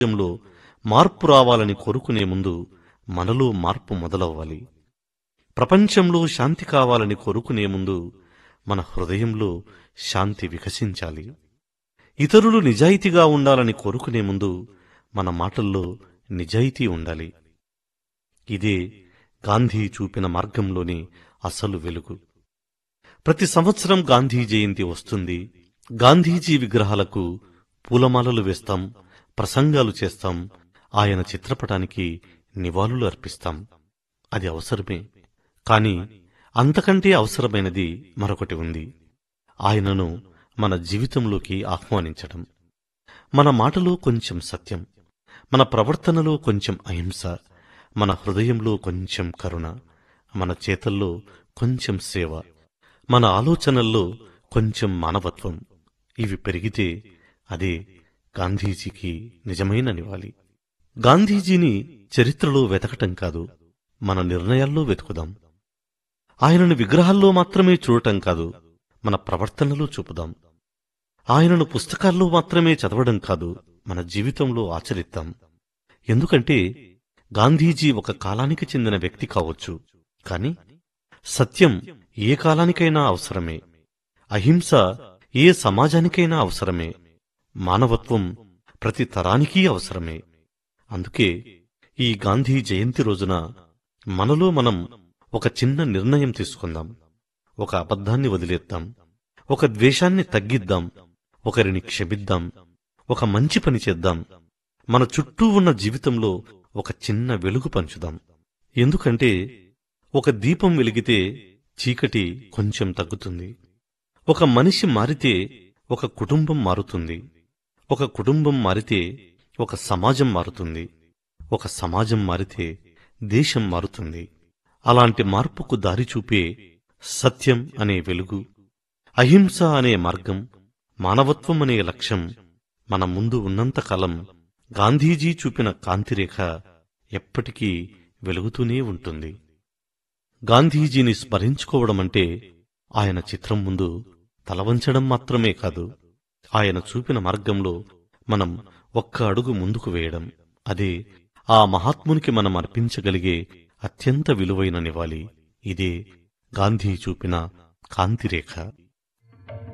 సమాజంలో మార్పు రావాలని కోరుకునే ముందు మనలో మార్పు మొదలవ్వాలి ప్రపంచంలో శాంతి కావాలని కోరుకునే ముందు మన హృదయంలో శాంతి వికసించాలి ఇతరులు నిజాయితీగా ఉండాలని కోరుకునే ముందు మన మాటల్లో నిజాయితీ ఉండాలి ఇదే గాంధీ చూపిన మార్గంలోని అసలు వెలుగు ప్రతి సంవత్సరం గాంధీ జయంతి వస్తుంది గాంధీజీ విగ్రహాలకు పూలమాలలు వేస్తాం ప్రసంగాలు చేస్తాం ఆయన చిత్రపటానికి నివాళులు అర్పిస్తాం అది అవసరమే కాని అంతకంటే అవసరమైనది మరొకటి ఉంది ఆయనను మన జీవితంలోకి ఆహ్వానించడం మన మాటలో కొంచెం సత్యం మన ప్రవర్తనలో కొంచెం అహింస మన హృదయంలో కొంచెం కరుణ మన చేతల్లో కొంచెం సేవ మన ఆలోచనల్లో కొంచెం మానవత్వం ఇవి పెరిగితే అదే గాంధీజీకి నిజమైన నివాళి గాంధీజీని చరిత్రలో వెతకటం కాదు మన నిర్ణయాల్లో వెతుకుదాం ఆయనను విగ్రహాల్లో మాత్రమే చూడటం కాదు మన ప్రవర్తనలో చూపుదాం ఆయనను పుస్తకాల్లో మాత్రమే చదవడం కాదు మన జీవితంలో ఆచరిద్దాం ఎందుకంటే గాంధీజీ ఒక కాలానికి చెందిన వ్యక్తి కావచ్చు కాని సత్యం ఏ కాలానికైనా అవసరమే అహింస ఏ సమాజానికైనా అవసరమే మానవత్వం ప్రతి తరానికీ అవసరమే అందుకే ఈ గాంధీ జయంతి రోజున మనలో మనం ఒక చిన్న నిర్ణయం తీసుకుందాం ఒక అబద్ధాన్ని వదిలేద్దాం ఒక ద్వేషాన్ని తగ్గిద్దాం ఒకరిని క్షమిద్దాం ఒక మంచి పని చేద్దాం మన చుట్టూ ఉన్న జీవితంలో ఒక చిన్న వెలుగు పంచుదాం ఎందుకంటే ఒక దీపం వెలిగితే చీకటి కొంచెం తగ్గుతుంది ఒక మనిషి మారితే ఒక కుటుంబం మారుతుంది ఒక కుటుంబం మారితే ఒక సమాజం మారుతుంది ఒక సమాజం మారితే దేశం మారుతుంది అలాంటి మార్పుకు దారి చూపే సత్యం అనే వెలుగు అహింస అనే మార్గం మానవత్వం అనే లక్ష్యం మన ముందు ఉన్నంతకాలం గాంధీజీ చూపిన కాంతిరేఖ ఎప్పటికీ వెలుగుతూనే ఉంటుంది గాంధీజీని స్మరించుకోవడమంటే ఆయన చిత్రం ముందు తలవంచడం మాత్రమే కాదు ఆయన చూపిన మార్గంలో మనం ఒక్క అడుగు ముందుకు వేయడం అదే ఆ మహాత్మునికి మనం అర్పించగలిగే అత్యంత విలువైన నివాళి ఇదే గాంధీ చూపిన కాంతిరేఖ